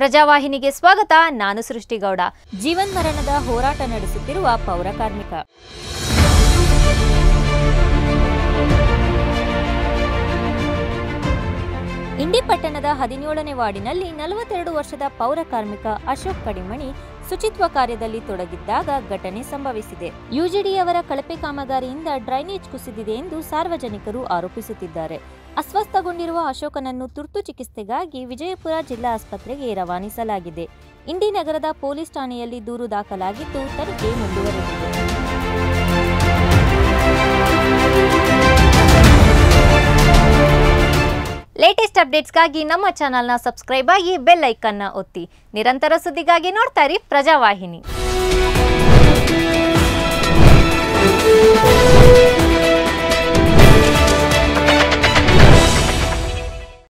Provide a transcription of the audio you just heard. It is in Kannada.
ಪ್ರಜಾವಾಹಿನಿಗೆ ಸ್ವಾಗತ ನಾನು ಸೃಷ್ಟಿಗೌಡ ಜೀವನ್ಮರಣದ ಹೋರಾಟ ನಡೆಸುತ್ತಿರುವ ಪೌರ ಕಾರ್ಮಿಕ ಇಂಡಿ ಪಟ್ಟಣದ ಹದಿನೇಳನೇ ವಾರ್ಡಿನಲ್ಲಿ ನಲವತ್ತೆರಡು ವರ್ಷದ ಪೌರ ಕಾರ್ಮಿಕ ಅಶೋಕ್ ಕಡಿಮಣಿ ಶುಚಿತ್ವ ಕಾರ್ಯದಲ್ಲಿ ತೊಡಗಿದ್ದಾಗ ಘಟನೆ ಸಂಭವಿಸಿದೆ ಯುಜಿಡಿಯವರ ಕಳಪೆ ಕಾಮಗಾರಿಯಿಂದ ಡ್ರೈನೇಜ್ ಕುಸಿದಿದೆ ಎಂದು ಸಾರ್ವಜನಿಕರು ಆರೋಪಿಸುತ್ತಿದ್ದಾರೆ ಅಸ್ವಸ್ಥಗೊಂಡಿರುವ ಅಶೋಕನನ್ನು ತುರ್ತು ಚಿಕಿತ್ಸೆಗಾಗಿ ವಿಜಯಪುರ ಜಿಲ್ಲಾ ಆಸ್ಪತ್ರೆಗೆ ರವಾನಿಸಲಾಗಿದೆ ಇಂಡಿ ನಗರದ ಪೊಲೀಸ್ ಠಾಣೆಯಲ್ಲಿ ದೂರು ದಾಖಲಾಗಿದ್ದು ತನಿಖೆ ಮುಂದುವರೆದಿದೆ ಲೇಟೆಸ್ಟ್ ಅಪ್ಡೇಟ್ಸ್ಗಾಗಿ ನಮ್ಮ ಚಾನಲ್ನ ಸಬ್ಸ್ಕ್ರೈಬ್ ಆಗಿ ಬೆಲ್ ಐಕನ್ನ ಒತ್ತಿ ನಿರಂತರ ಸುದ್ದಿಗಾಗಿ ನೋಡ್ತಾ ಇರಿ ಪ್ರಜಾವಾಹಿನಿ